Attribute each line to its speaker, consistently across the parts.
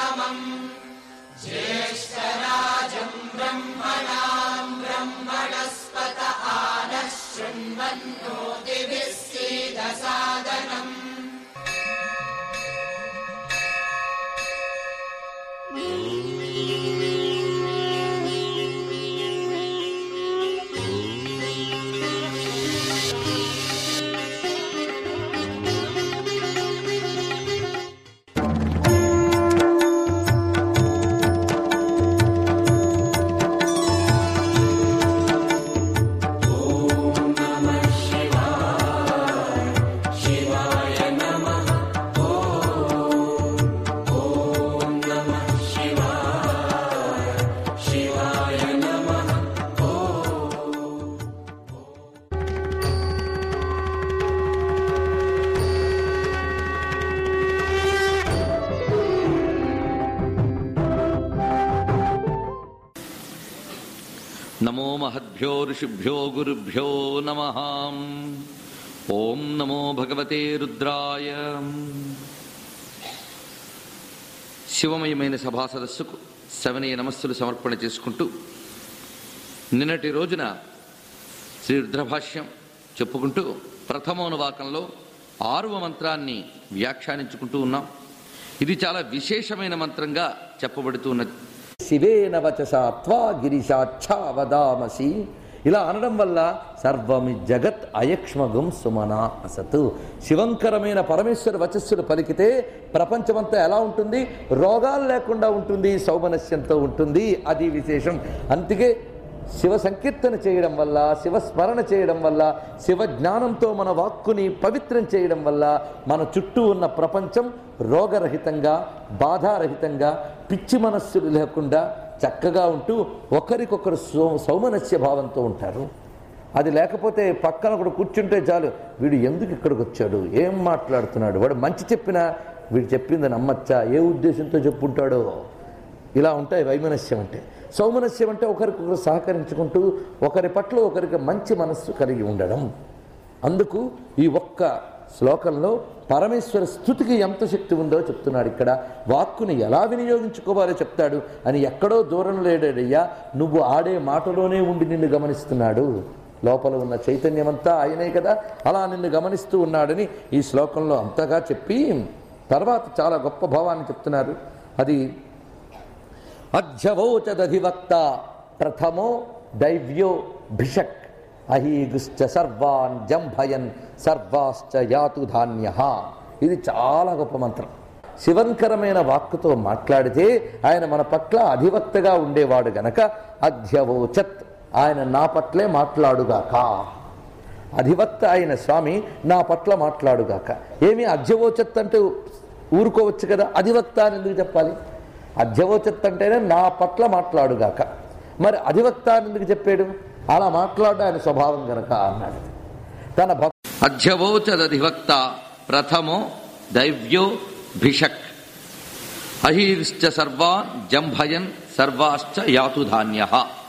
Speaker 1: నమో మహద్భ్యో ఋషిభ్యో గురుభ్యో నమ ఓం నమో భగవతే రుద్రాయ శివమయమైన సభా సదస్సుకు శవనీయ నమస్సులు సమర్పణ చేసుకుంటూ నిన్నటి రోజున శ్రీ రుద్రభాష్యం చెప్పుకుంటూ ప్రథమోనువాకంలో ఆరవ మంత్రాన్ని వ్యాఖ్యానించుకుంటూ ఉన్నాం ఇది చాలా విశేషమైన మంత్రంగా చెప్పబడుతూ ఉన్నది
Speaker 2: శివేన వచసా త్వా గిరిశాచ్ఛా వదామసి ఇలా అనడం వల్ల సర్వమి జగత్ అయక్ష్మగం సుమన అసతు శివంకరమైన పరమేశ్వర వచస్సులు పలికితే ప్రపంచమంతా ఎలా ఉంటుంది రోగాలు లేకుండా ఉంటుంది సౌమనస్యంతో ఉంటుంది అది విశేషం అందుకే శివ సంకీర్తన చేయడం వల్ల శివ స్మరణ చేయడం వల్ల శివ జ్ఞానంతో మన వాక్కుని పవిత్రం చేయడం వల్ల మన చుట్టూ ఉన్న ప్రపంచం రోగరహితంగా బాధారహితంగా పిచ్చి మనస్సులు లేకుండా చక్కగా ఉంటూ ఒకరికొకరు సౌ సౌమనస్య భావంతో ఉంటారు అది లేకపోతే పక్కన ఒకడు కూర్చుంటే చాలు వీడు ఎందుకు ఇక్కడికి వచ్చాడు ఏం మాట్లాడుతున్నాడు వాడు మంచి చెప్పినా వీడు చెప్పింది నమ్మచ్చా ఏ ఉద్దేశంతో చెప్పుంటాడో ఇలా ఉంటాయి వైమనస్యం అంటే సౌమనస్యం అంటే ఒకరికొకరు సహకరించుకుంటూ ఒకరి పట్ల ఒకరికి మంచి మనస్సు కలిగి ఉండడం అందుకు ఈ ఒక్క శ్లోకంలో పరమేశ్వర స్థుతికి ఎంత శక్తి ఉందో చెప్తున్నాడు ఇక్కడ వాక్కుని ఎలా వినియోగించుకోవాలో చెప్తాడు అని ఎక్కడో దూరం లేడయ్యా నువ్వు ఆడే మాటలోనే ఉండి నిన్ను గమనిస్తున్నాడు లోపల ఉన్న చైతన్యమంతా ఆయనే కదా అలా నిన్ను గమనిస్తూ ఉన్నాడని ఈ శ్లోకంలో అంతగా చెప్పి తర్వాత చాలా గొప్ప భావాన్ని చెప్తున్నారు అది అధ్యవోచదధివక్త ప్రథమో దైవ్యో భిషక్ అహీగుశ్చ సర్వాన్ జంభయన్ సర్వాశ్చ యాతు ధాన్య ఇది చాలా గొప్ప మంత్రం శివంకరమైన వాక్కుతో మాట్లాడితే ఆయన మన పట్ల అధివక్తగా ఉండేవాడు గనక అధ్యవోచత్ ఆయన నా పట్లే మాట్లాడుగాక అధివక్త అయిన స్వామి నా పట్ల మాట్లాడుగాక ఏమి అధ్యవోచత్ అంటే ఊరుకోవచ్చు కదా అధివక్త అని ఎందుకు చెప్పాలి అధ్యవోచత్ అంటేనే నా పట్ల మాట్లాడుగాక మరి అధివక్త అని ఎందుకు చెప్పాడు అలా మాట్లాడు ఆయన స్వభావం గనక అన్నాడు తన భక్
Speaker 1: అధ్యవోచదధివక్త ప్రథమో దైవ్యో భిషక్ అహీర్శ్చ సర్వాన్ జంభయన్ సర్వాశ్చ యాతు ధాన్య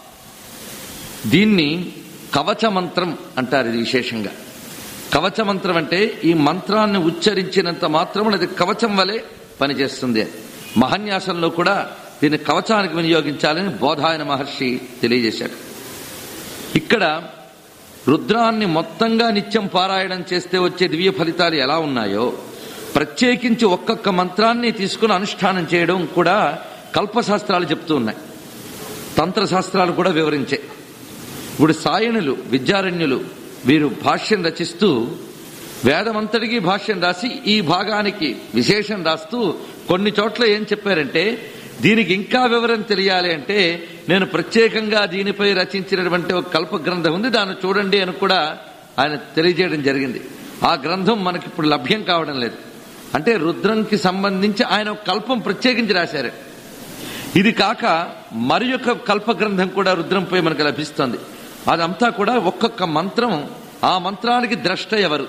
Speaker 1: దీన్ని కవచ మంత్రం అంటారు ఇది విశేషంగా కవచ మంత్రం అంటే ఈ మంత్రాన్ని ఉచ్చరించినంత మాత్రమున అది కవచం వలె పనిచేస్తుంది మహన్యాసంలో కూడా దీన్ని కవచానికి వినియోగించాలని బోధాయన మహర్షి తెలియజేశాడు ఇక్కడ రుద్రాన్ని మొత్తంగా నిత్యం పారాయణం చేస్తే వచ్చే దివ్య ఫలితాలు ఎలా ఉన్నాయో ప్రత్యేకించి ఒక్కొక్క మంత్రాన్ని తీసుకుని అనుష్ఠానం చేయడం కూడా కల్పశాస్త్రాలు చెప్తూ ఉన్నాయి తంత్రశాస్త్రాలు కూడా వివరించే ఇప్పుడు సాయణులు విద్యారణ్యులు వీరు భాష్యం రచిస్తూ వేదమంతటికి భాష్యం రాసి ఈ భాగానికి విశేషం రాస్తూ కొన్ని చోట్ల ఏం చెప్పారంటే దీనికి ఇంకా వివరం తెలియాలి అంటే నేను ప్రత్యేకంగా దీనిపై రచించినటువంటి ఒక కల్ప గ్రంథం ఉంది దాన్ని చూడండి అని కూడా ఆయన తెలియజేయడం జరిగింది ఆ గ్రంథం మనకి ఇప్పుడు లభ్యం కావడం లేదు అంటే రుద్రంకి సంబంధించి ఆయన ఒక కల్పం ప్రత్యేకించి రాశారు ఇది కాక మరి యొక్క కల్ప గ్రంథం కూడా రుద్రంపై మనకు లభిస్తుంది అదంతా కూడా ఒక్కొక్క మంత్రం ఆ మంత్రానికి ద్రష్ట ఎవరు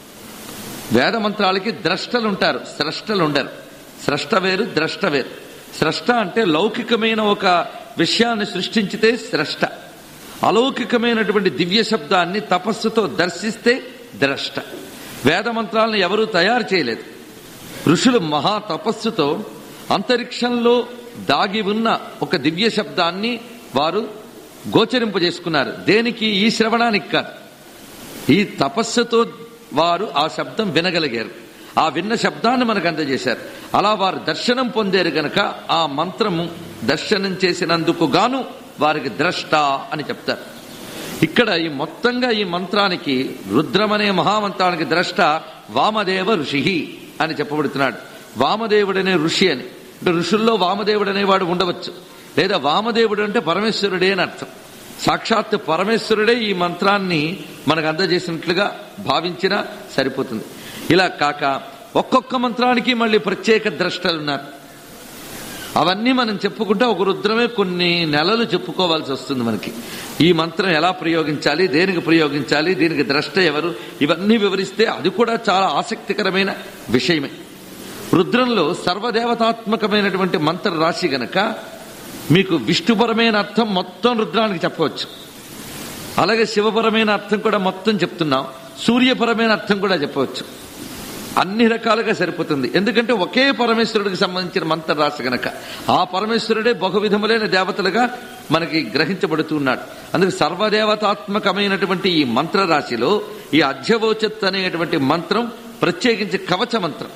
Speaker 1: వేద మంత్రాలకి ద్రష్టలు ఉంటారు స్రష్టలు ఉండరు స్రష్ట వేరు ద్రష్ట వేరు స్రష్ట అంటే లౌకికమైన ఒక విషయాన్ని సృష్టించితే స్రష్ట అలౌకికమైనటువంటి దివ్య శబ్దాన్ని తపస్సుతో దర్శిస్తే ద్రష్ట వేద మంత్రాలను ఎవరూ తయారు చేయలేదు ఋషులు మహా తపస్సుతో అంతరిక్షంలో దాగి ఉన్న ఒక దివ్య శబ్దాన్ని వారు గోచరింపజేసుకున్నారు దేనికి ఈ శ్రవణానికి కాదు ఈ తపస్సుతో వారు ఆ శబ్దం వినగలిగారు ఆ విన్న శబ్దాన్ని మనకు అందజేశారు అలా వారు దర్శనం పొందారు గనక ఆ మంత్రము దర్శనం చేసినందుకు గాను వారికి ద్రష్ట అని చెప్తారు ఇక్కడ ఈ మొత్తంగా ఈ మంత్రానికి రుద్రమనే మహామంత్రానికి ద్రష్ట వామదేవ ఋషి అని చెప్పబడుతున్నాడు వామదేవుడనే ఋషి అని అంటే ఋషుల్లో వామదేవుడు అనేవాడు ఉండవచ్చు లేదా వామదేవుడు అంటే పరమేశ్వరుడే అని అర్థం సాక్షాత్ పరమేశ్వరుడే ఈ మంత్రాన్ని మనకు అందజేసినట్లుగా భావించినా సరిపోతుంది ఇలా కాక ఒక్కొక్క మంత్రానికి మళ్ళీ ప్రత్యేక ద్రష్టలున్నారు అవన్నీ మనం చెప్పుకుంటే ఒక రుద్రమే కొన్ని నెలలు చెప్పుకోవాల్సి వస్తుంది మనకి ఈ మంత్రం ఎలా ప్రయోగించాలి దేనికి ప్రయోగించాలి దీనికి ద్రష్ట ఎవరు ఇవన్నీ వివరిస్తే అది కూడా చాలా ఆసక్తికరమైన విషయమే రుద్రంలో సర్వదేవతాత్మకమైనటువంటి మంత్ర రాశి గనక మీకు విష్ణుపరమైన అర్థం మొత్తం రుద్రానికి చెప్పవచ్చు అలాగే శివపరమైన అర్థం కూడా మొత్తం చెప్తున్నాం సూర్యపరమైన అర్థం కూడా చెప్పవచ్చు అన్ని రకాలుగా సరిపోతుంది ఎందుకంటే ఒకే పరమేశ్వరుడికి సంబంధించిన మంత్ర రాశి గనక ఆ పరమేశ్వరుడే బహువిధములైన దేవతలుగా మనకి గ్రహించబడుతున్నాడు అందుకే సర్వదేవతాత్మకమైనటువంటి ఈ మంత్ర రాశిలో ఈ అధ్యవోచత్ అనేటువంటి మంత్రం ప్రత్యేకించి కవచ మంత్రం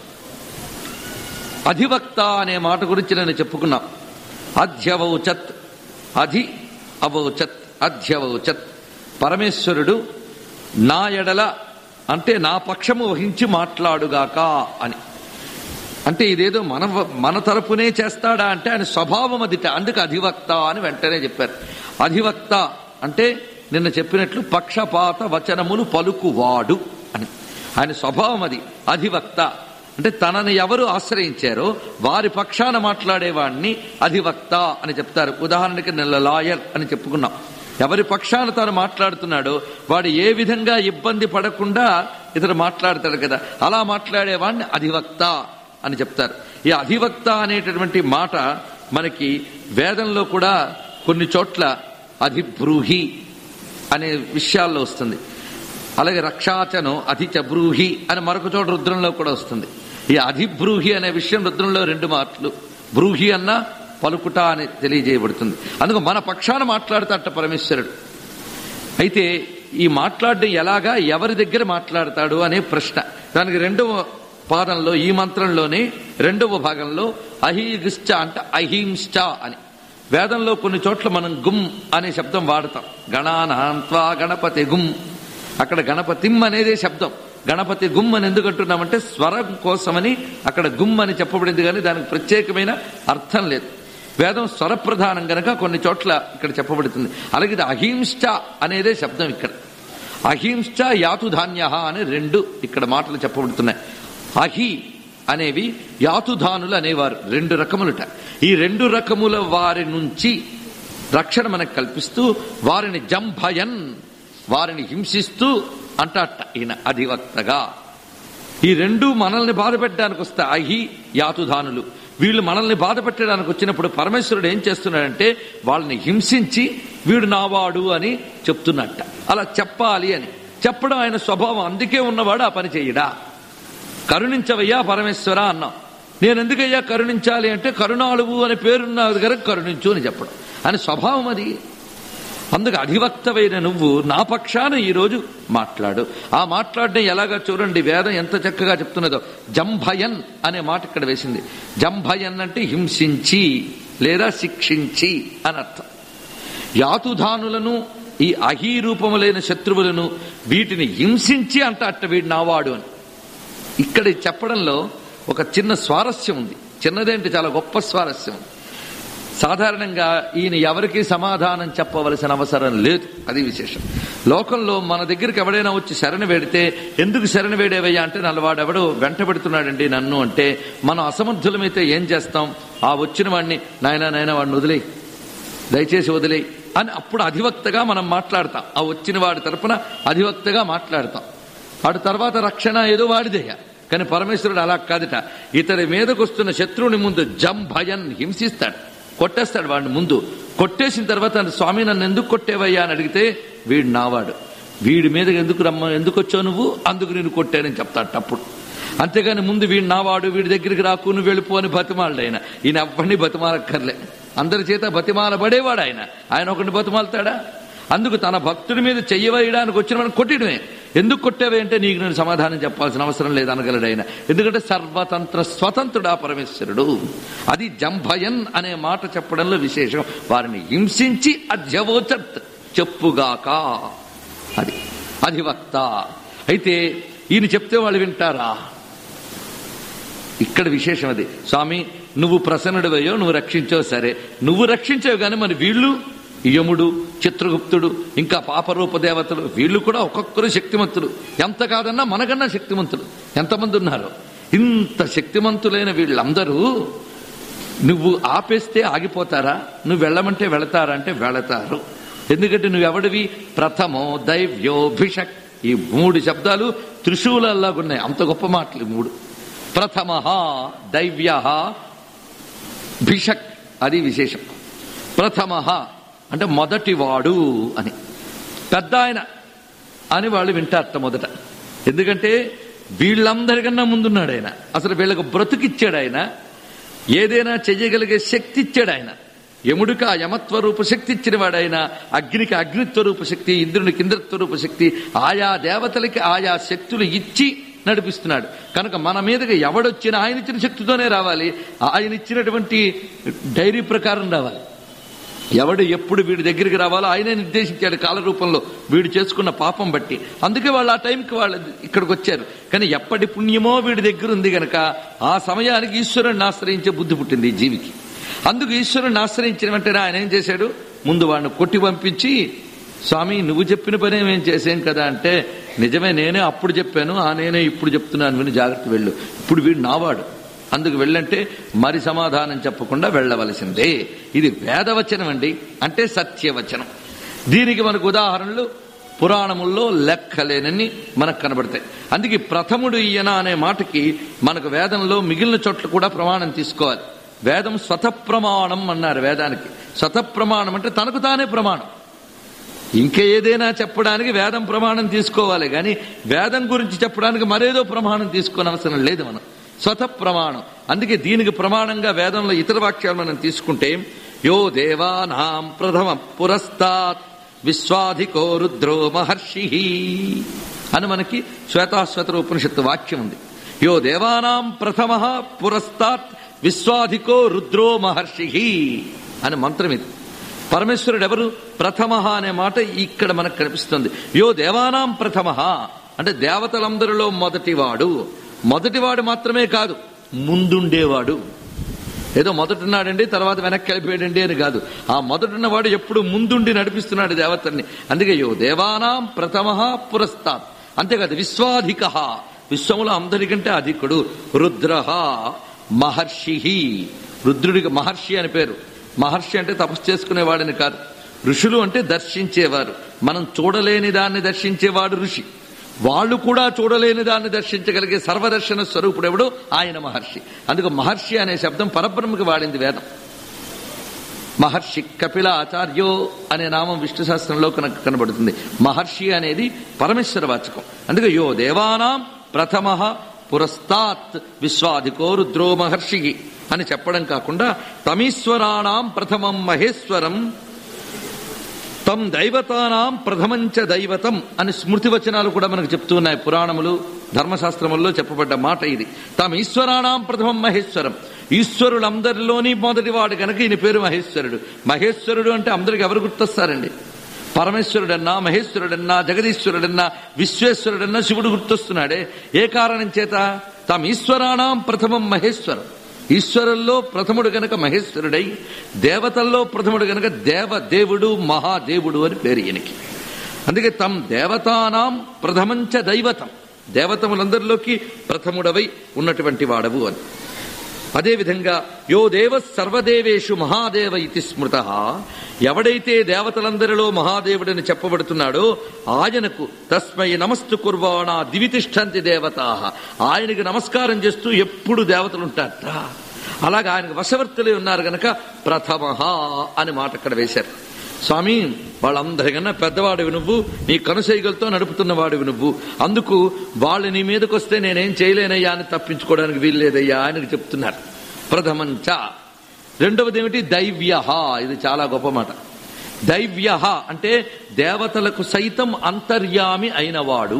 Speaker 1: అధివక్త అనే మాట గురించి నేను చెప్పుకున్నాం అధ్యవౌచత్ అధి అవౌచత్ అధ్యవౌచత్ పరమేశ్వరుడు నా ఎడల అంటే నా పక్షము వహించి మాట్లాడుగాక అని అంటే ఇదేదో మన మన తరపునే చేస్తాడా అంటే ఆయన స్వభావం అదిట అందుకు అధివక్త అని వెంటనే చెప్పారు అధివక్త అంటే నిన్న చెప్పినట్లు పక్షపాత వచనములు పలుకువాడు అని ఆయన స్వభావం అది అధివక్త అంటే తనని ఎవరు ఆశ్రయించారో వారి పక్షాన మాట్లాడేవాడిని అధివక్త అని చెప్తారు ఉదాహరణకి నిన్న లాయర్ అని చెప్పుకున్నాం ఎవరి పక్షాన తాను మాట్లాడుతున్నాడో వాడు ఏ విధంగా ఇబ్బంది పడకుండా ఇతడు మాట్లాడతాడు కదా అలా మాట్లాడేవాడిని అధివక్త అని చెప్తారు ఈ అధివక్త అనేటటువంటి మాట మనకి వేదంలో కూడా కొన్ని చోట్ల అధిబ్రూహి అనే విషయాల్లో వస్తుంది అలాగే రక్షాచనం అధిచబ్రూహి అని మరొక చోట రుద్రంలో కూడా వస్తుంది ఈ అధిబ్రూహి అనే విషయం రుద్రంలో రెండు మాటలు బ్రూహి అన్న పలుకుట అని తెలియజేయబడుతుంది అందుకు మన పక్షాన మాట్లాడతాట పరమేశ్వరుడు అయితే ఈ మాట్లాడడం ఎలాగా ఎవరి దగ్గర మాట్లాడతాడు అనే ప్రశ్న దానికి రెండవ పాదంలో ఈ మంత్రంలోనే రెండవ భాగంలో అహీగిశ్చ అంటే అహింశ్చ అని వేదంలో కొన్ని చోట్ల మనం గుమ్ అనే శబ్దం వాడతాం గణానాన్త్వా గణపతి గుమ్ అక్కడ గణపతిం అనేదే శబ్దం గణపతి గుమ్ అని ఎందుకు అంటున్నామంటే స్వరం కోసమని అక్కడ గుమ్ అని చెప్పబడింది కానీ దానికి ప్రత్యేకమైన అర్థం లేదు వేదం స్వరప్రధానం గనక కొన్ని చోట్ల ఇక్కడ చెప్పబడుతుంది అలాగే ఇది అహింశ్చ అనేదే శబ్దం ఇక్కడ అహింశ్చ యాతుధాన్య అని రెండు ఇక్కడ మాటలు చెప్పబడుతున్నాయి అహి అనేవి యాతుధానులు అనేవారు రెండు రకములుట ఈ రెండు రకముల వారి నుంచి రక్షణ మనకు కల్పిస్తూ వారిని జంభయన్ వారిని హింసిస్తూ అంటాట ఈయన అధివక్తగా ఈ రెండు మనల్ని బాధ పెట్టడానికి వస్తే అహి యాతుధానులు వీళ్ళు మనల్ని బాధ పెట్టడానికి వచ్చినప్పుడు పరమేశ్వరుడు ఏం చేస్తున్నాడంటే వాళ్ళని హింసించి వీడు నావాడు అని చెప్తున్నట్ట అలా చెప్పాలి అని చెప్పడం ఆయన స్వభావం అందుకే ఉన్నవాడు ఆ పని చేయడా కరుణించవయ్యా పరమేశ్వర అన్నాం నేను ఎందుకయ్యా కరుణించాలి అంటే కరుణాళువు అనే పేరున్న దగ్గర కరుణించు అని చెప్పడం అని స్వభావం అది అందుకు అధివక్తమైన నువ్వు నా పక్షాన ఈరోజు మాట్లాడు ఆ మాట్లాడడం ఎలాగా చూడండి వేదం ఎంత చక్కగా చెప్తున్నదో జంభయన్ అనే మాట ఇక్కడ వేసింది జంభయన్ అంటే హింసించి లేదా శిక్షించి అని అర్థం యాతుధానులను ఈ అహీరూపములైన శత్రువులను వీటిని హింసించి అంట అట్ట వీడు నావాడు అని ఇక్కడ చెప్పడంలో ఒక చిన్న స్వారస్యం ఉంది చిన్నదేంటి చాలా గొప్ప స్వారస్యం ఉంది సాధారణంగా ఈయన ఎవరికి సమాధానం చెప్పవలసిన అవసరం లేదు అది విశేషం లోకంలో మన దగ్గరికి ఎవడైనా వచ్చి శరణ వేడితే ఎందుకు శరణ వేడేవయ్యా అంటే నల్లవాడెవడు వెంట పెడుతున్నాడండి నన్ను అంటే మనం అసమర్థులమైతే ఏం చేస్తాం ఆ వచ్చిన వాడిని నాయన నాయన వాడిని వదిలేయి దయచేసి వదిలేయి అని అప్పుడు అధివక్తగా మనం మాట్లాడతాం ఆ వచ్చిన వాడి తరపున అధివక్తగా మాట్లాడతాం వాడి తర్వాత రక్షణ ఏదో వాడిదేయ కానీ పరమేశ్వరుడు అలా కాదట ఇతడి మీదకు వస్తున్న శత్రువుని ముందు జం భయన్ హింసిస్తాడు కొట్టేస్తాడు వాడిని ముందు కొట్టేసిన తర్వాత స్వామి నన్ను ఎందుకు కొట్టేవయ్యా అని అడిగితే వీడు నావాడు వీడి మీద ఎందుకు రమ్మ ఎందుకు వచ్చావు నువ్వు అందుకు నేను కొట్టానని చెప్తాడు అప్పుడు అంతేగాని ముందు వీడు నావాడు వీడి దగ్గరికి రాకు నువ్వు వెళ్ళిపో అని బతిమాలడు ఆయన ఈయన ఎవరిని బతిమాలక్కర్లే అందరి చేత బతిమాల పడేవాడు ఆయన ఆయన ఒకరిని బతిమాలతాడా అందుకు తన భక్తుడి మీద చెయ్యవేయడానికి వచ్చిన మనం కొట్టడమే ఎందుకు కొట్టేవే అంటే నీకు నేను సమాధానం చెప్పాల్సిన అవసరం లేదు అనగలడు ఆయన ఎందుకంటే సర్వతంత్ర స్వతంత్రుడా పరమేశ్వరుడు అది జంభయన్ అనే మాట చెప్పడంలో విశేషం వారిని హింసించి అధ్యవోచత్ చెప్పుగాక అది అధివక్త అయితే ఈయన చెప్తే వాళ్ళు వింటారా ఇక్కడ విశేషం అది స్వామి నువ్వు ప్రసన్నుడివయ్యో నువ్వు రక్షించావు సరే నువ్వు రక్షించావు కానీ మరి వీళ్ళు యముడు చిత్రగుప్తుడు ఇంకా పాపరూప దేవతలు వీళ్ళు కూడా ఒక్కొక్కరు శక్తిమంతులు ఎంత కాదన్నా మనకన్నా శక్తిమంతులు ఎంతమంది ఉన్నారు ఇంత శక్తిమంతులైన వీళ్ళందరూ నువ్వు ఆపేస్తే ఆగిపోతారా నువ్వు వెళ్ళమంటే వెళతారా అంటే వెళతారు ఎందుకంటే నువ్వెవడివి ప్రథమో దైవ్యోభిషక్ ఈ మూడు శబ్దాలు త్రిశూలల్లాగున్నాయి అంత గొప్ప మాటలు ఈ మూడు ప్రథమ దైవ్య భిషక్ అది విశేషం ప్రథమ అంటే మొదటివాడు అని పెద్ద ఆయన అని వాళ్ళు వింటారట మొదట ఎందుకంటే వీళ్ళందరికన్నా ముందున్నాడు ఆయన అసలు వీళ్ళకు బ్రతుకిచ్చాడు ఆయన ఏదైనా చెయ్యగలిగే శక్తి ఇచ్చాడు ఆయన యముడికి ఆ యమత్వ రూప శక్తి ఇచ్చిన వాడు ఆయన అగ్నికి అగ్నిత్వ రూప శక్తి ఇంద్రునికి ఇంద్రత్వ రూప శక్తి ఆయా దేవతలకి ఆయా శక్తులు ఇచ్చి నడిపిస్తున్నాడు కనుక మన మీదకి ఎవడొచ్చినా ఆయన ఇచ్చిన శక్తితోనే రావాలి ఆయన ఇచ్చినటువంటి డైరీ ప్రకారం రావాలి ఎవడు ఎప్పుడు వీడి దగ్గరికి రావాలో ఆయనే నిర్దేశించాడు కాల రూపంలో వీడు చేసుకున్న పాపం బట్టి అందుకే వాళ్ళు ఆ టైంకి వాళ్ళు ఇక్కడికి వచ్చారు కానీ ఎప్పటి పుణ్యమో వీడి దగ్గర ఉంది గనక ఆ సమయానికి ఈశ్వరుణ్ణి ఆశ్రయించే బుద్ధి పుట్టింది ఈ జీవికి అందుకు ఈశ్వరుణ్ణి ఆశ్రయించిన వెంటనే ఆయన ఏం చేశాడు ముందు వాడిని కొట్టి పంపించి స్వామి నువ్వు చెప్పిన పని ఏం చేసాం కదా అంటే నిజమే నేనే అప్పుడు చెప్పాను ఆ నేనే ఇప్పుడు చెప్తున్నాను విని జాగ్రత్త వెళ్ళు ఇప్పుడు వీడు నావాడు అందుకు వెళ్ళంటే మరి సమాధానం చెప్పకుండా వెళ్ళవలసిందే ఇది వేదవచనం అండి అంటే సత్యవచనం దీనికి మనకు ఉదాహరణలు పురాణముల్లో లెక్కలేనన్ని మనకు కనబడతాయి అందుకే ప్రథముడు ఈయన అనే మాటకి మనకు వేదంలో మిగిలిన చోట్ల కూడా ప్రమాణం తీసుకోవాలి వేదం స్వతప్రమాణం అన్నారు వేదానికి స్వతప్రమాణం అంటే తనకు తానే ప్రమాణం ఇంకా ఏదైనా చెప్పడానికి వేదం ప్రమాణం తీసుకోవాలి కానీ వేదం గురించి చెప్పడానికి మరేదో ప్రమాణం తీసుకోని అవసరం లేదు మనం స్వత ప్రమాణం అందుకే దీనికి ప్రమాణంగా వేదంలో ఇతర వాక్యాలు మనం తీసుకుంటే యో దేవానాం ప్రథమ పురస్తాత్ విశ్వాధికో రుద్రో మహర్షి అని మనకి శ్వేతాశ్వత ఉపనిషత్తు వాక్యం ఉంది యో దేవానాం ప్రథమ పురస్తాత్ విశ్వాధికో రుద్రో మహర్షి అని మంత్రం ఇది పరమేశ్వరుడు ఎవరు ప్రథమ అనే మాట ఇక్కడ మనకు కనిపిస్తుంది యో దేవానాం ప్రథమ అంటే దేవతలందరిలో మొదటివాడు మొదటివాడు మాత్రమే కాదు ముందుండేవాడు ఏదో మొదటున్నాడండి తర్వాత వెనక్కి వెళ్ళిపోయాడండి అని కాదు ఆ మొదటున్నవాడు ఎప్పుడు ముందుండి నడిపిస్తున్నాడు దేవతల్ని అందుకే యో దేవానాం ప్రథమ పురస్తాత్ అంతేకాదు విశ్వాధిక విశ్వములో అందరికంటే అధికుడు రుద్ర మహర్షి రుద్రుడికి మహర్షి అని పేరు మహర్షి అంటే తపస్సు చేసుకునేవాడని కాదు ఋషులు అంటే దర్శించేవారు మనం చూడలేని దాన్ని దర్శించేవాడు ఋషి వాళ్ళు కూడా చూడలేని దాన్ని దర్శించగలిగే సర్వదర్శన స్వరూపుడు ఎవడు ఆయన మహర్షి అందుకు మహర్షి అనే శబ్దం పరబ్రహ్మకి వాడింది వేదం మహర్షి కపిల ఆచార్యో అనే నామం విష్ణు శాస్త్రంలో కనుక కనబడుతుంది మహర్షి అనేది పరమేశ్వర వాచకం అందుకే యో దేవానాం ప్రథమ పురస్తాత్ విశ్వాధికో రుద్రో మహర్షి అని చెప్పడం కాకుండా తమీశ్వరాణం ప్రథమం మహేశ్వరం తం దైవతానాం ప్రథమంచ దైవతం అని స్మృతి వచనాలు కూడా మనకు చెప్తూ ఉన్నాయి పురాణములు ధర్మశాస్త్రముల్లో చెప్పబడ్డ మాట ఇది తాము ఈశ్వరాణం ప్రథమం మహేశ్వరం ఈశ్వరులందరిలోని మొదటివాడు కనుక ఈయన పేరు మహేశ్వరుడు మహేశ్వరుడు అంటే అందరికి ఎవరు గుర్తొస్తారండి పరమేశ్వరుడన్నా మహేశ్వరుడన్నా జగదీశ్వరుడన్నా విశ్వేశ్వరుడన్నా శివుడు గుర్తొస్తున్నాడే ఏ కారణం చేత తాము ఈశ్వరాణం ప్రథమం మహేశ్వరం ఈశ్వరుల్లో ప్రథముడు గనక మహేశ్వరుడై దేవతల్లో ప్రథముడు గనక దేవ దేవుడు మహాదేవుడు అని పేరు ఈయనకి అందుకే తమ్ దేవతానాం ప్రథమంచ దైవతం దేవతములందరిలోకి ప్రథముడవై ఉన్నటువంటి వాడవు అని అదేవిధంగా యో దేవ సర్వదేవేషు మహాదేవ ఇతి స్మృత ఎవడైతే దేవతలందరిలో మహాదేవుడని చెప్పబడుతున్నాడో ఆయనకు తస్మై నమస్తు కుర్వాణా దివితిష్టంతి దేవతా ఆయనకి నమస్కారం చేస్తూ ఎప్పుడు దేవతలు ఉంటారట అలాగా ఆయనకు వశవర్తులే ఉన్నారు గనక ప్రథమ అని మాట అక్కడ వేశారు స్వామి వాళ్ళందరికన్నా పెద్దవాడివి నువ్వు నీ కనుసైగలతో నడుపుతున్న వాడివి నువ్వు అందుకు వాళ్ళు నీ మీదకి వస్తే నేనేం చేయలేనయ్యా అని తప్పించుకోవడానికి వీల్లేదయ్యా అని చెప్తున్నారు ప్రథమంచ రెండవది ఏమిటి దైవ్య ఇది చాలా గొప్ప మాట దైవ్య అంటే దేవతలకు సైతం అంతర్యామి అయినవాడు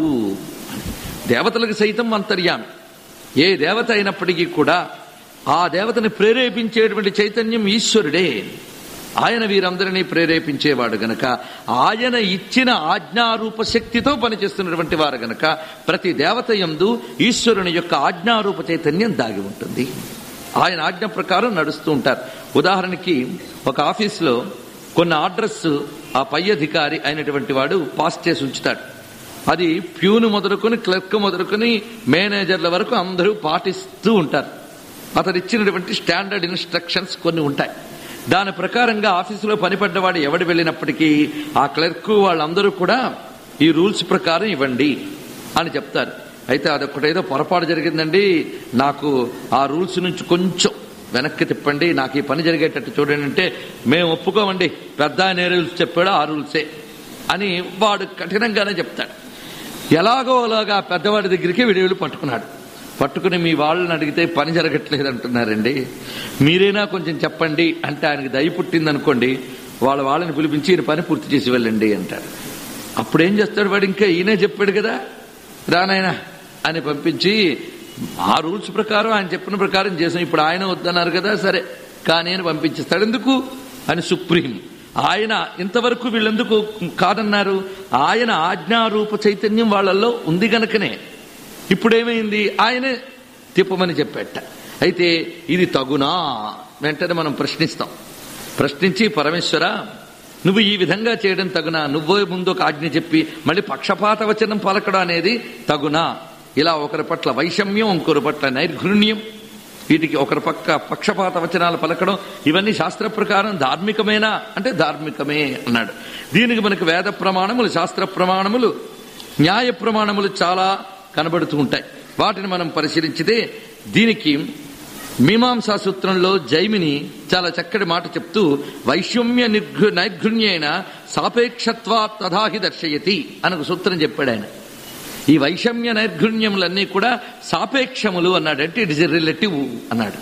Speaker 1: దేవతలకు సైతం అంతర్యామి ఏ దేవత అయినప్పటికీ కూడా ఆ దేవతని ప్రేరేపించేటువంటి చైతన్యం ఈశ్వరుడే ఆయన వీరందరినీ ప్రేరేపించేవాడు గనక ఆయన ఇచ్చిన ఆజ్ఞారూప శక్తితో పనిచేస్తున్నటువంటి వారు గనక ప్రతి దేవత యందు ఈశ్వరుని యొక్క ఆజ్ఞారూప చైతన్యం దాగి ఉంటుంది ఆయన ఆజ్ఞ ప్రకారం నడుస్తూ ఉంటారు ఉదాహరణకి ఒక ఆఫీసులో కొన్ని ఆర్డర్స్ ఆ పై అధికారి అయినటువంటి వాడు పాస్ చేసి ఉంచుతాడు అది ప్యూను మొదలుకొని క్లర్క్ మొదలుకొని మేనేజర్ల వరకు అందరూ పాటిస్తూ ఉంటారు అతను ఇచ్చినటువంటి స్టాండర్డ్ ఇన్స్ట్రక్షన్స్ కొన్ని ఉంటాయి దాని ప్రకారంగా ఆఫీసులో పనిపడ్డవాడు ఎవడు వెళ్ళినప్పటికీ ఆ క్లర్క్ వాళ్ళందరూ కూడా ఈ రూల్స్ ప్రకారం ఇవ్వండి అని చెప్తారు అయితే అదొకటేదో పొరపాటు జరిగిందండి నాకు ఆ రూల్స్ నుంచి కొంచెం వెనక్కి తిప్పండి నాకు ఈ పని జరిగేటట్టు చూడండి అంటే మేము ఒప్పుకోమండి పెద్ద ఆయన ఏ రూల్స్ చెప్పాడో ఆ రూల్సే అని వాడు కఠినంగానే చెప్తాడు ఎలాగో అలాగా ఆ పెద్దవాడి దగ్గరికి విడివిడి పట్టుకున్నాడు పట్టుకుని మీ వాళ్ళని అడిగితే పని జరగట్లేదు అంటున్నారండి మీరైనా కొంచెం చెప్పండి అంటే ఆయనకి దయ పుట్టింది అనుకోండి వాళ్ళ వాళ్ళని పిలిపించి ఈయన పని పూర్తి చేసి వెళ్ళండి అంటాడు అప్పుడు ఏం చేస్తాడు వాడు ఇంకా ఈయనే చెప్పాడు కదా రానాయనా అని పంపించి ఆ రూల్స్ ప్రకారం ఆయన చెప్పిన ప్రకారం చేసాం ఇప్పుడు ఆయన వద్దన్నారు కదా సరే కానీ అని పంపించేస్తాడు ఎందుకు అని సుప్రీం ఆయన ఇంతవరకు వీళ్ళెందుకు కాదన్నారు ఆయన ఆజ్ఞారూప చైతన్యం వాళ్ళల్లో ఉంది గనకనే ఇప్పుడేమైంది ఆయనే తిప్పమని చెప్పేట అయితే ఇది తగునా వెంటనే మనం ప్రశ్నిస్తాం ప్రశ్నించి పరమేశ్వర నువ్వు ఈ విధంగా చేయడం తగునా నువ్వే ముందు ఒక ఆజ్ఞ చెప్పి మళ్ళీ పక్షపాత వచనం పలకడం అనేది తగునా ఇలా ఒకరి పట్ల వైషమ్యం ఇంకొకరి పట్ల నైర్ఘృణ్యం వీటికి ఒకరి పక్క పక్షపాత వచనాలు పలకడం ఇవన్నీ శాస్త్ర ప్రకారం ధార్మికమేనా అంటే ధార్మికమే అన్నాడు దీనికి మనకు వేద ప్రమాణములు శాస్త్ర ప్రమాణములు న్యాయ ప్రమాణములు చాలా కనబడుతూ ఉంటాయి వాటిని మనం పరిశీలించితే దీనికి మీమాంసా సూత్రంలో జైమిని చాలా చక్కటి మాట చెప్తూ వైషమ్య నిర్ఘు నైర్ఘృణ్యైన సాపేక్షత్వా తథాహి దర్శయతి అని ఒక సూత్రం చెప్పాడు ఆయన ఈ వైషమ్య నైర్ఘృణ్యములన్నీ కూడా సాపేక్షములు అన్నాడు అంటే ఇట్ ఇస్ రిలేటివ్ అన్నాడు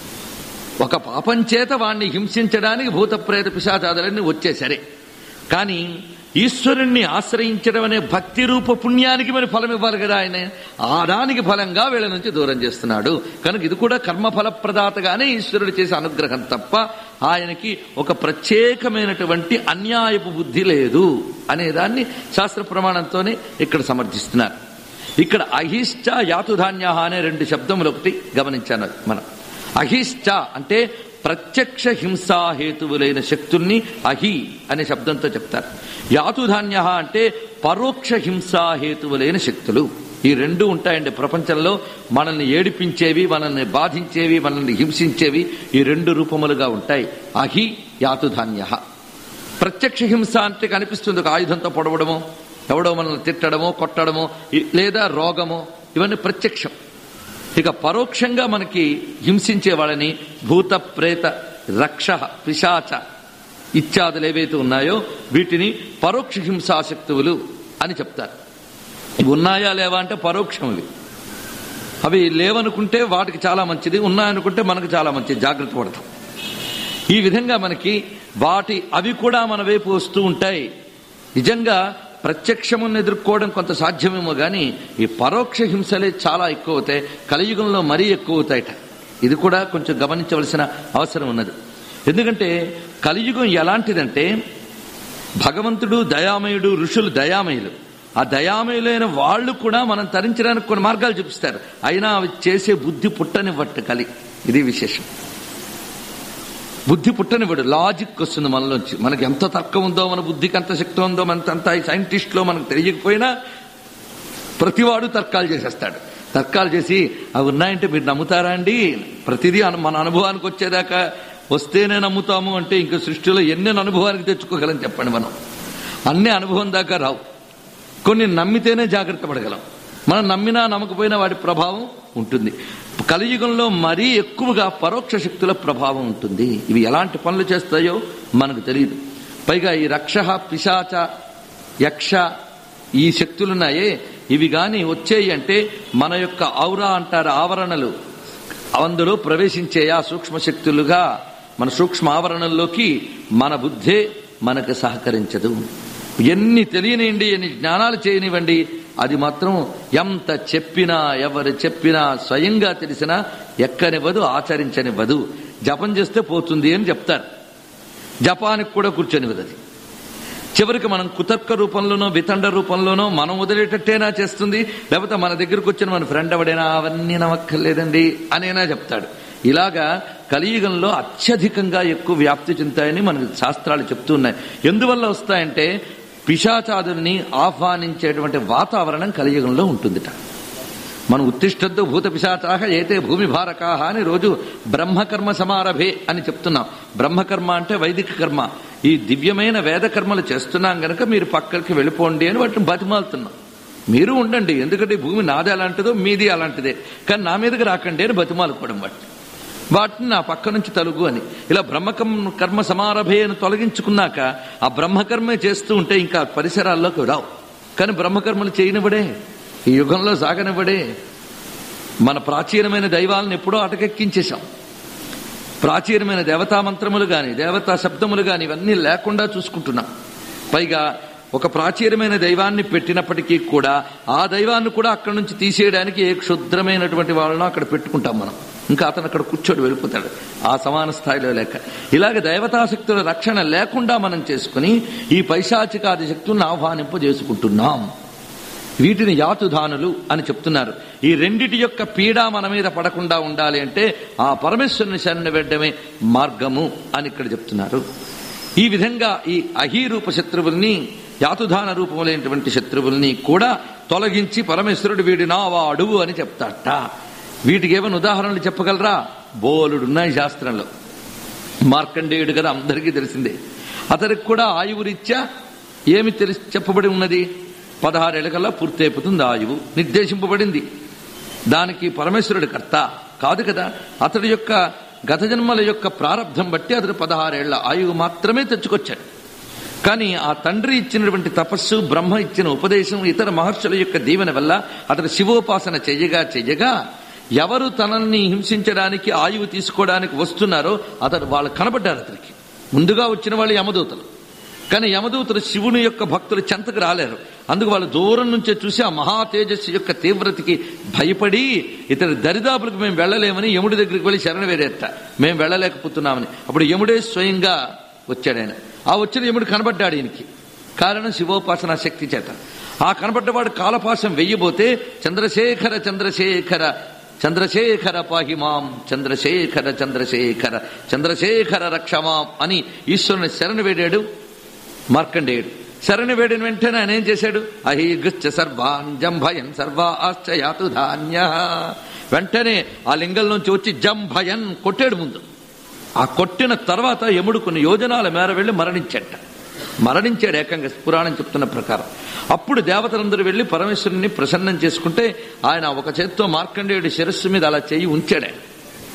Speaker 1: ఒక పాపం చేత వాణ్ణి హింసించడానికి భూత ప్రేత పిశాచాదులన్నీ వచ్చే సరే కానీ ఈశ్వరుణ్ణి ఆశ్రయించడం అనే భక్తి రూప పుణ్యానికి మరి ఫలం ఇవ్వాలి కదా ఆయన ఆ దానికి ఫలంగా వీళ్ళ నుంచి దూరం చేస్తున్నాడు కనుక ఇది కూడా కర్మఫల ప్రదాతగానే ఈశ్వరుడు చేసే అనుగ్రహం తప్ప ఆయనకి ఒక ప్రత్యేకమైనటువంటి అన్యాయపు బుద్ధి లేదు అనేదాన్ని శాస్త్ర ప్రమాణంతోనే ఇక్కడ సమర్థిస్తున్నారు ఇక్కడ అహిష్ట యాతుధాన్య అనే రెండు శబ్దములు ఒకటి గమనించాను మనం అహిష్ట అంటే ప్రత్యక్ష హింసా హేతువులైన శక్తుల్ని అహి అనే శబ్దంతో చెప్తారు యాతుధాన్య అంటే పరోక్ష హింసా హేతువులైన శక్తులు ఈ రెండు ఉంటాయండి ప్రపంచంలో మనల్ని ఏడిపించేవి మనల్ని బాధించేవి మనల్ని హింసించేవి ఈ రెండు రూపములుగా ఉంటాయి అహి యాతుధాన్య ప్రత్యక్ష హింస అంటే కనిపిస్తుంది ఒక ఆయుధంతో పొడవడమో ఎవడో మనల్ని తిట్టడమో కొట్టడమో ఈ- లేదా రోగమో ఇవన్నీ ప్రత్యక్షం ఇక పరోక్షంగా మనకి హింసించే వాళ్ళని భూత ప్రేత రక్ష పిశాచ ఇత్యాదులు ఏవైతే ఉన్నాయో వీటిని పరోక్ష హింసాశక్తువులు అని చెప్తారు ఇవి ఉన్నాయా లేవా అంటే పరోక్షములు అవి లేవనుకుంటే వాటికి చాలా మంచిది ఉన్నాయనుకుంటే మనకు చాలా మంచిది జాగ్రత్త పడతాం ఈ విధంగా మనకి వాటి అవి కూడా మన వైపు వస్తూ ఉంటాయి నిజంగా ప్రత్యక్షమును ఎదుర్కోవడం కొంత సాధ్యమేమో కానీ ఈ పరోక్ష హింసలే చాలా ఎక్కువ అవుతాయి కలియుగంలో మరీ ఎక్కువ అవుతాయట ఇది కూడా కొంచెం గమనించవలసిన అవసరం ఉన్నది ఎందుకంటే కలియుగం ఎలాంటిదంటే భగవంతుడు దయామయుడు ఋషులు దయామయులు ఆ దయామయులైన వాళ్ళు కూడా మనం తరించడానికి కొన్ని మార్గాలు చూపిస్తారు అయినా అవి చేసే బుద్ధి పుట్టనివ్వట్టు కలి ఇది విశేషం బుద్ధి పుట్టనివ్వడు లాజిక్ వస్తుంది మనలోంచి మనకి ఎంత తర్కం ఉందో మన బుద్ధికి ఎంత శక్తి ఉందో మన అంత సైంటిస్ట్లో మనకు తెలియకపోయినా ప్రతివాడు తర్కాలు చేసేస్తాడు తర్కాలు చేసి అవి ఉన్నాయంటే మీరు నమ్ముతారా అండి ప్రతిదీ అను- మన అనుభవానికి వచ్చేదాకా వస్తేనే నమ్ముతాము అంటే ఇంక సృష్టిలో ఎన్ని అనుభవానికి తెచ్చుకోగలం చెప్పండి మనం అన్ని అనుభవం దాకా రావు కొన్ని నమ్మితేనే జాగ్రత్త పడగలం మనం నమ్మినా నమ్మకపోయినా వాటి ప్రభావం ఉంటుంది కలియుగంలో మరీ ఎక్కువగా పరోక్ష శక్తుల ప్రభావం ఉంటుంది ఇవి ఎలాంటి పనులు చేస్తాయో మనకు తెలియదు పైగా ఈ రక్ష పిశాచ యక్ష ఈ శక్తులున్నాయే ఇవి గాని వచ్చేయి అంటే మన యొక్క ఔరా అంటారు ఆవరణలు అందులో ప్రవేశించేయా సూక్ష్మ శక్తులుగా మన సూక్ష్మ ఆవరణల్లోకి మన బుద్ధే మనకు సహకరించదు ఎన్ని తెలియనివ్వండి ఎన్ని జ్ఞానాలు చేయనివ్వండి అది మాత్రం ఎంత చెప్పినా ఎవరు చెప్పినా స్వయంగా తెలిసినా ఎక్కనివ్వదు ఆచరించనివ్వదు జపం చేస్తే పోతుంది అని చెప్తారు జపానికి కూడా కూర్చొనివ్వదు అది చివరికి మనం కుతర్క రూపంలోనో వితండ రూపంలోనో మనం వదిలేటట్టేనా చేస్తుంది లేకపోతే మన దగ్గరకు వచ్చిన మన ఫ్రెండ్ ఎవడైనా అవన్నీ నమ్మక్కర్లేదండి అనేనా చెప్తాడు ఇలాగా కలియుగంలో అత్యధికంగా ఎక్కువ వ్యాప్తి చెందుతాయని మనకు శాస్త్రాలు చెప్తున్నాయి ఎందువల్ల వస్తాయంటే పిశాచాదుల్ని ఆహ్వానించేటువంటి వాతావరణం కలియుగంలో ఉంటుందిట మనం ఉత్తిష్టద్దు భూత పిశాచాహ ఏతే భూమి భారకాహ అని రోజు బ్రహ్మకర్మ సమారభే అని చెప్తున్నాం బ్రహ్మకర్మ అంటే వైదిక కర్మ ఈ దివ్యమైన వేద కర్మలు చేస్తున్నాం గనక మీరు పక్కకి వెళ్ళిపోండి అని వాటిని బతిమాలుతున్నాం మీరు ఉండండి ఎందుకంటే ఈ భూమి నాది అలాంటిదో మీది అలాంటిదే కానీ నా మీదకి రాకండి అని బతిమాలుకోవడం వాటిని వాటిని నా పక్క నుంచి తలుగు అని ఇలా బ్రహ్మకర్మ కర్మ సమారభే అని తొలగించుకున్నాక ఆ బ్రహ్మకర్మే చేస్తూ ఉంటే ఇంకా పరిసరాల్లోకి రావు కానీ బ్రహ్మకర్మలు చేయనివ్వడే ఈ యుగంలో సాగనివ్వడే మన ప్రాచీనమైన దైవాలను ఎప్పుడో అటకెక్కించేశాం ప్రాచీనమైన దేవతా మంత్రములు గాని దేవతా శబ్దములు గాని ఇవన్నీ లేకుండా చూసుకుంటున్నాం పైగా ఒక ప్రాచీనమైన దైవాన్ని పెట్టినప్పటికీ కూడా ఆ దైవాన్ని కూడా అక్కడి నుంచి తీసేయడానికి ఏ క్షుద్రమైనటువంటి వాళ్ళను అక్కడ పెట్టుకుంటాం మనం ఇంకా అతను అక్కడ కూర్చోడు వెళ్ళిపోతాడు ఆ సమాన స్థాయిలో లేక ఇలాగ దైవతాశక్తుల రక్షణ లేకుండా మనం చేసుకుని ఈ పైశాచికాది శక్తులను ఆహ్వానింప చేసుకుంటున్నాం వీటిని యాతుధానులు అని చెప్తున్నారు ఈ రెండిటి యొక్క పీడ మన మీద పడకుండా ఉండాలి అంటే ఆ పరమేశ్వరుని శరణ వెడ్డమే మార్గము అని ఇక్కడ చెప్తున్నారు ఈ విధంగా ఈ అహీరూప శత్రువుల్ని యాతుధాన రూపములైనటువంటి శత్రువుల్ని కూడా తొలగించి పరమేశ్వరుడు వీడి నావాడు అని చెప్తాట వీటికి ఏమైనా ఉదాహరణలు చెప్పగలరా బోలుడున్నాయి శాస్త్రంలో మార్కండేయుడు కదా అందరికీ తెలిసిందే అతనికి కూడా ఆయువురీత్యా ఏమి తెలిసి చెప్పబడి ఉన్నది పదహారేళ్లకల్లా పూర్తయిపోతుంది ఆయువు నిర్దేశింపబడింది దానికి పరమేశ్వరుడు కర్త కాదు కదా అతడి యొక్క గత జన్మల యొక్క ప్రారంధం బట్టి అతడు పదహారేళ్ల ఆయువు మాత్రమే తెచ్చుకొచ్చాడు కానీ ఆ తండ్రి ఇచ్చినటువంటి తపస్సు బ్రహ్మ ఇచ్చిన ఉపదేశం ఇతర మహర్షుల యొక్క దీవెన వల్ల అతడు శివోపాసన చెయ్యగా చెయ్యగా ఎవరు తనని హింసించడానికి ఆయువు తీసుకోవడానికి వస్తున్నారో అతడు వాళ్ళు కనబడ్డారు అతనికి ముందుగా వచ్చిన వాళ్ళు యమదూతలు కానీ యమదూతలు శివుని యొక్క భక్తులు చెంతకు రాలేరు అందుకు వాళ్ళు దూరం నుంచే చూసి ఆ మహా తేజస్సు యొక్క తీవ్రతకి భయపడి ఇతని దరిదాపులకు మేము వెళ్ళలేమని యముడి దగ్గరికి వెళ్ళి శరణ వేరేట మేము వెళ్ళలేకపోతున్నామని అప్పుడు యముడే స్వయంగా వచ్చాడు ఆయన ఆ వచ్చిన యముడు కనబడ్డాడు ఈయనకి కారణం శివోపాసన శక్తి చేత ఆ కనబడ్డవాడు కాలపాశం వెయ్యబోతే చంద్రశేఖర చంద్రశేఖర చంద్రశేఖర పాహిమాం చంద్రశేఖర చంద్రశేఖర చంద్రశేఖర రక్షమాం అని ఈశ్వరుని శరణ వేడాడు మార్కండేయుడు శరణ వేడిన వెంటనే ఆయన ఏం చేశాడు అహీగృచ్చ సర్వాన్ జంభయన్ సర్వాశ్చ యాతు ధాన్య వెంటనే ఆ లింగం నుంచి వచ్చి జంభయన్ కొట్టాడు ముందు ఆ కొట్టిన తర్వాత యముడు కొన్ని యోజనాల మేర వెళ్లి మరణించట మరణించాడు ఏకంగా పురాణం చెప్తున్న ప్రకారం అప్పుడు దేవతలందరూ వెళ్లి పరమేశ్వరుని ప్రసన్నం చేసుకుంటే ఆయన ఒక చేత్తో మార్కండేయుడి శిరస్సు మీద అలా చేయి ఉంచాడు ఆయన.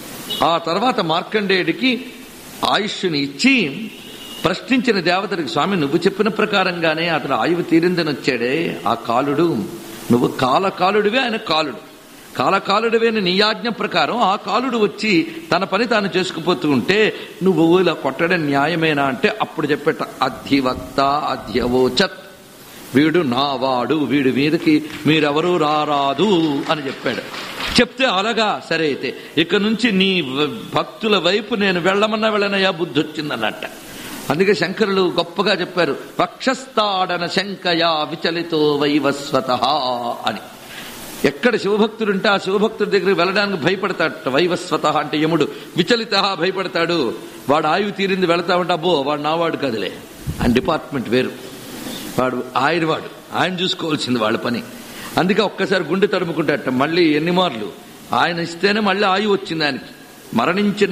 Speaker 1: ఆ తర్వాత మార్కండేయుడికి ఆయుష్ని ఇచ్చి ప్రశ్నించిన దేవతలకు స్వామి నువ్వు చెప్పిన ప్రకారంగానే అతను ఆయువు తీరిందని వచ్చాడే ఆ కాలుడు నువ్వు కాలకాలుడివే ఆయన కాలుడు కాలకాలుడివే నీ ఆజ్ఞ ప్రకారం ఆ కాలుడు వచ్చి తన పని తాను చేసుకుపోతూ ఉంటే నువ్వు ఇలా కొట్టడం న్యాయమేనా అంటే అప్పుడు చెప్పేట అధివక్త అధ్యవోచత్ వీడు నావాడు వీడి మీదకి మీరెవరూ రారాదు అని చెప్పాడు చెప్తే అలాగా సరే అయితే ఇక నుంచి నీ వ- భక్తుల వైపు నేను వెళ్ళమన్నా వెళ్ళనయ్యా బుద్ధి వచ్చిందన్నట్ట అందుకే శంకరులు గొప్పగా చెప్పారు పక్షస్థాడన శంకయా విచలితో వైవస్వత అని ఎక్కడ శివభక్తుడుంటే ఆ శివభక్తుడి దగ్గరికి వెళ్ళడానికి భయపడతాడు వైవస్వత అంటే యముడు విచలిత భయపడతాడు వాడు ఆయువు తీరింది వెళతా ఉంటే అబ్బో వాడు నావాడు కదిలే ఆయన డిపార్ట్మెంట్ వేరు వాడు ఆయన వాడు ఆయన చూసుకోవాల్సింది వాళ్ళ పని అందుకే ఒక్కసారి గుండె తడుముకుంటాట మళ్ళీ ఎన్ని మార్లు ఆయన ఇస్తేనే మళ్ళీ ఆయువు వచ్చింది ఆయనకి మరణించిన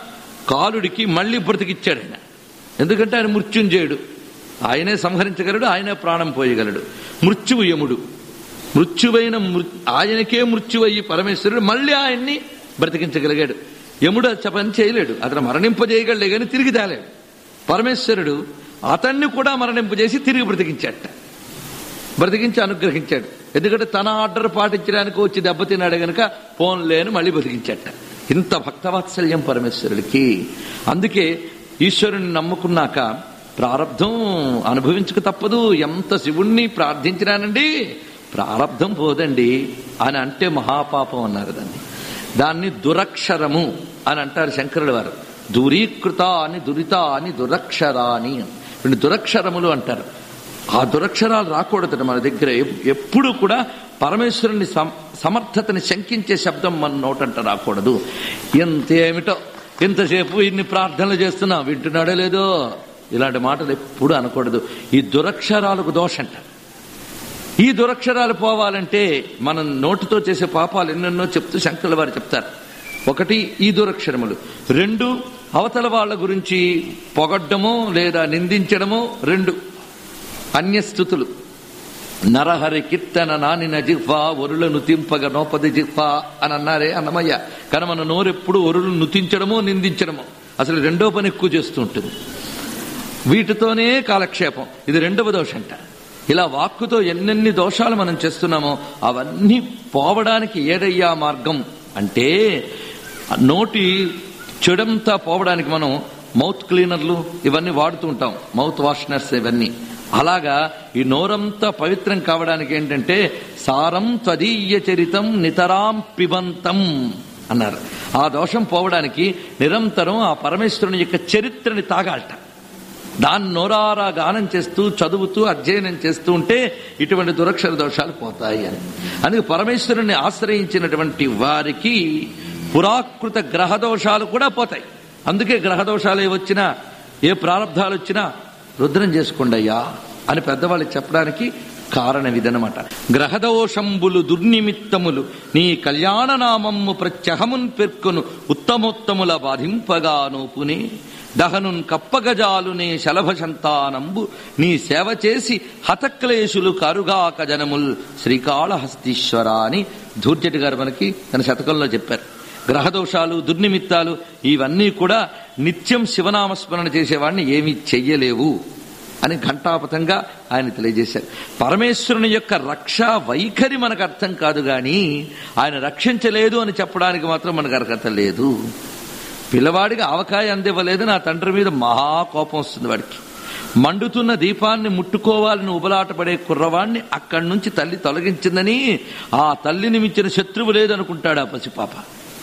Speaker 1: కాలుడికి మళ్ళీ బ్రతికిచ్చాడు ఆయన ఎందుకంటే ఆయన మృత్యుంజయుడు ఆయనే సంహరించగలడు ఆయనే ప్రాణం పోయగలడు మృత్యువు యముడు మృత్యువైన మృ- ఆయనకే మృత్యువయ్యి పరమేశ్వరుడు మళ్ళీ ఆయన్ని బ్రతికించగలిగాడు యముడు ఆ పని చేయలేడు అతను మరణింపజేయగలడే కానీ తిరిగి తేలేడు పరమేశ్వరుడు అతన్ని కూడా మరణింపు చేసి తిరిగి బ్రతికించాట బ్రతికించి అనుగ్రహించాడు ఎందుకంటే తన ఆర్డర్ పాటించడానికి వచ్చి దెబ్బతిన్నాడు గనక పోన్లేని మళ్ళీ బ్రతికించాట ఇంత భక్తవాత్సల్యం పరమేశ్వరుడికి అందుకే ఈశ్వరుని నమ్ముకున్నాక ప్రారంధం అనుభవించక తప్పదు ఎంత శివుణ్ణి ప్రార్థించినానండి ప్రారంధం పోదండి అని అంటే మహాపాపం అన్నారు దాన్ని దాన్ని దురక్షరము అని అంటారు శంకరుల వారు దూరీకృత అని దురిత అని దురక్షరాని రెండు దురక్షరములు అంటారు ఆ దురక్షరాలు రాకూడదట మన దగ్గర ఎప్- ఎప్పుడు కూడా పరమేశ్వరుని సమ- సమర్థతని శంకించే శబ్దం మన నోటంట రాకూడదు ఎంతేమిటో ఎంతసేపు ఇన్ని ప్రార్థనలు చేస్తున్నా వింటున్నాడో లేదో ఇలాంటి మాటలు ఎప్పుడు అనకూడదు ఈ దురక్షరాలకు దోషంట ఈ దురక్షరాలు పోవాలంటే మనం నోటితో చేసే పాపాలు ఎన్నెన్నో చెప్తూ శంకరుల వారు చెప్తారు ఒకటి ఈ దురక్షరములు రెండు అవతల వాళ్ళ గురించి పొగడ్డమో లేదా నిందించడమో రెండు అన్యస్థుతులు నరహరి కీర్తన నానిన జిహ్వా ఒరుల నుతింపగ నోపది జిహ్వా అని అన్నారే అన్నమయ్య కానీ మన నోరెప్పుడు ఒరులు నుతించడమో నిందించడమో అసలు రెండో పని ఎక్కువ చేస్తూ ఉంటుంది వీటితోనే కాలక్షేపం ఇది రెండవ దోషంట ఇలా వాక్కుతో ఎన్నెన్ని దోషాలు మనం చేస్తున్నామో అవన్నీ పోవడానికి ఏదయ్యా మార్గం అంటే నోటి చెడంతా పోవడానికి మనం మౌత్ క్లీనర్లు ఇవన్నీ వాడుతూ ఉంటాం మౌత్ వాషనర్స్ ఇవన్నీ అలాగా ఈ నోరంతా పవిత్రం కావడానికి ఏంటంటే సారం త్వదీయ చరితం నితరాం పిబంతం అన్నారు ఆ దోషం పోవడానికి నిరంతరం ఆ పరమేశ్వరుని యొక్క చరిత్రని తాగాలట దాన్ని నోరారా గానం చేస్తూ చదువుతూ అధ్యయనం చేస్తూ ఉంటే ఇటువంటి దురక్షర దోషాలు పోతాయి అని అందుకే పరమేశ్వరుని ఆశ్రయించినటువంటి వారికి పురాకృత గ్రహ దోషాలు కూడా పోతాయి అందుకే గ్రహ దోషాలు ఏ వచ్చినా ఏ ప్రారంధాలు వచ్చినా రుద్రం చేసుకోండి అయ్యా అని పెద్దవాళ్ళు చెప్పడానికి కారణం ఇదనమాట గ్రహదోషంబులు దుర్నిమిత్తములు నీ కళ్యాణ నామమ్ము ప్రత్యహమున్ పెర్కొను ఉత్తమోత్తముల బాధింపగా నోపునే దహనున్ కప్పగజాలునే శలభ సంతానంబు నీ సేవ చేసి హతక్లేశులు కరుగాక జనముల్ శ్రీకాళహస్తీశ్వర అని ధూర్జటి గారు మనకి తన శతకంలో చెప్పారు గ్రహదోషాలు దుర్నిమిత్తాలు ఇవన్నీ కూడా నిత్యం శివనామస్మరణ చేసేవాడిని ఏమీ చెయ్యలేవు అని ఘంటాపథంగా ఆయన తెలియజేశారు పరమేశ్వరుని యొక్క రక్ష వైఖరి మనకు అర్థం కాదు గాని ఆయన రక్షించలేదు అని చెప్పడానికి మాత్రం మనకు అర్హత లేదు పిల్లవాడికి ఆవకాయ అందివ్వలేదు నా తండ్రి మీద మహా కోపం వస్తుంది వాడికి మండుతున్న దీపాన్ని ముట్టుకోవాలని ఉబలాటపడే కుర్రవాణ్ణి అక్కడి నుంచి తల్లి తొలగించిందని ఆ తల్లిని మించిన శత్రువు లేదనుకుంటాడు ఆ పసిపాప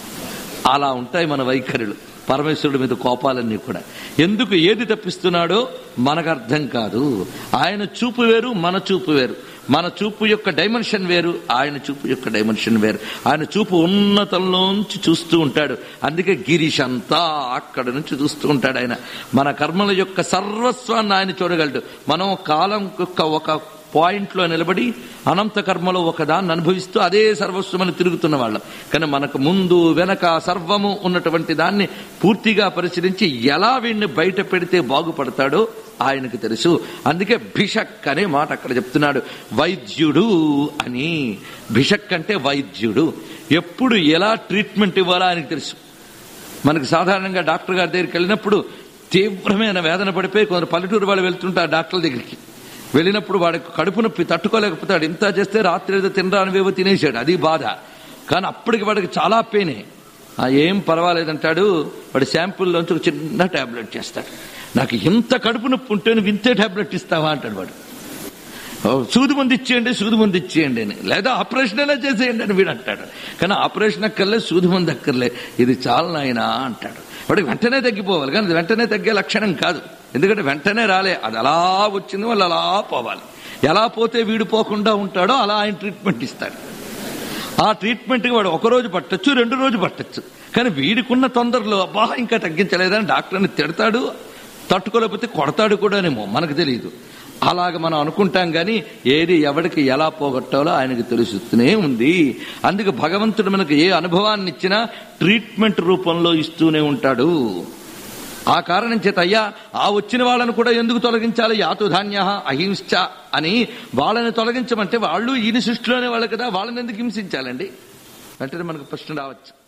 Speaker 1: అలా ఉంటాయి మన వైఖరులు పరమేశ్వరుడి మీద కోపాలన్నీ కూడా ఎందుకు ఏది తప్పిస్తున్నాడో మనకు అర్థం కాదు ఆయన చూపు వేరు మన చూపు వేరు మన చూపు యొక్క డైమెన్షన్ వేరు ఆయన చూపు యొక్క డైమెన్షన్ వేరు ఆయన చూపు ఉన్నతంలోంచి చూస్తూ ఉంటాడు అందుకే గిరీష్ అంతా అక్కడ నుంచి చూస్తూ ఉంటాడు ఆయన మన కర్మల యొక్క సర్వస్వాన్ని ఆయన చూడగలడు మనం కాలం యొక్క ఒక పాయింట్ లో నిలబడి అనంత కర్మలో ఒకదాన్ని అనుభవిస్తూ అదే సర్వస్వమని తిరుగుతున్న వాళ్ళం కానీ మనకు ముందు వెనక సర్వము ఉన్నటువంటి దాన్ని పూర్తిగా పరిశీలించి ఎలా వీడిని బయట పెడితే బాగుపడతాడో ఆయనకు తెలుసు అందుకే భిషక్ అనే మాట అక్కడ చెప్తున్నాడు వైద్యుడు అని భిషక్ అంటే వైద్యుడు ఎప్పుడు ఎలా ట్రీట్మెంట్ ఇవ్వాలో ఆయనకు తెలుసు మనకు సాధారణంగా డాక్టర్ గారి దగ్గరికి వెళ్ళినప్పుడు తీవ్రమైన వేదన పడిపోయి కొందరు పల్లెటూరు వాళ్ళు వెళ్తుంటారు డాక్టర్ల దగ్గరికి వెళ్ళినప్పుడు వాడికి కడుపు నొప్పి తట్టుకోలేకపోతాడు ఇంత చేస్తే రాత్రి ఏదో తినరానివేవో తినేసాడు అది బాధ కానీ అప్పటికి వాడికి చాలా పెయినే ఆ ఏం పర్వాలేదంటాడు వాడి శాంపుల్లోంచి ఒక చిన్న టాబ్లెట్ చేస్తాడు నాకు ఇంత కడుపు నొప్పి ఉంటే నువ్వు ఇంతే టాబ్లెట్ ఇస్తావా అంటాడు వాడు ఓ, సూది మంది ఇచ్చేయండి సూది మంది ఇచ్చేయండి అని లేదా ఆపరేషన్ అయినా చేసేయండి అని వీడు అంటాడు కానీ ఆపరేషన్ అక్కర్లే సూది మంది అక్కర్లే ఇది చాలు నాయనా అంటాడు వాడికి వెంటనే తగ్గిపోవాలి కానీ అది వెంటనే తగ్గే లక్షణం కాదు ఎందుకంటే వెంటనే రాలే అది అలా వచ్చింది వాళ్ళు అలా పోవాలి ఎలా పోతే వీడు పోకుండా ఉంటాడో అలా ఆయన ట్రీట్మెంట్ ఇస్తాడు ఆ ట్రీట్మెంట్కి వాడు ఒక రోజు పట్టొచ్చు రెండు రోజు పట్టొచ్చు కానీ వీడికున్న తొందరలో అబ్బా ఇంకా తగ్గించలేదని డాక్టర్ని తిడతాడు తట్టుకోలేకపోతే కొడతాడు కూడానేమో మనకు తెలియదు అలాగ మనం అనుకుంటాం కానీ ఏది ఎవడికి ఎలా పోగొట్టాలో ఆయనకు తెలుస్తూనే ఉంది అందుకే భగవంతుడు మనకు ఏ అనుభవాన్ని ఇచ్చినా ట్రీట్మెంట్ రూపంలో ఇస్తూనే ఉంటాడు ఆ కారణం చేత అయ్యా ఆ వచ్చిన వాళ్ళను కూడా ఎందుకు తొలగించాలి యాతు ధాన్య అహింస అని వాళ్ళని తొలగించమంటే వాళ్ళు ఈయన సృష్టిలోనే వాళ్ళు కదా వాళ్ళని ఎందుకు హింసించాలండి వెంటనే మనకు ప్రశ్న రావచ్చు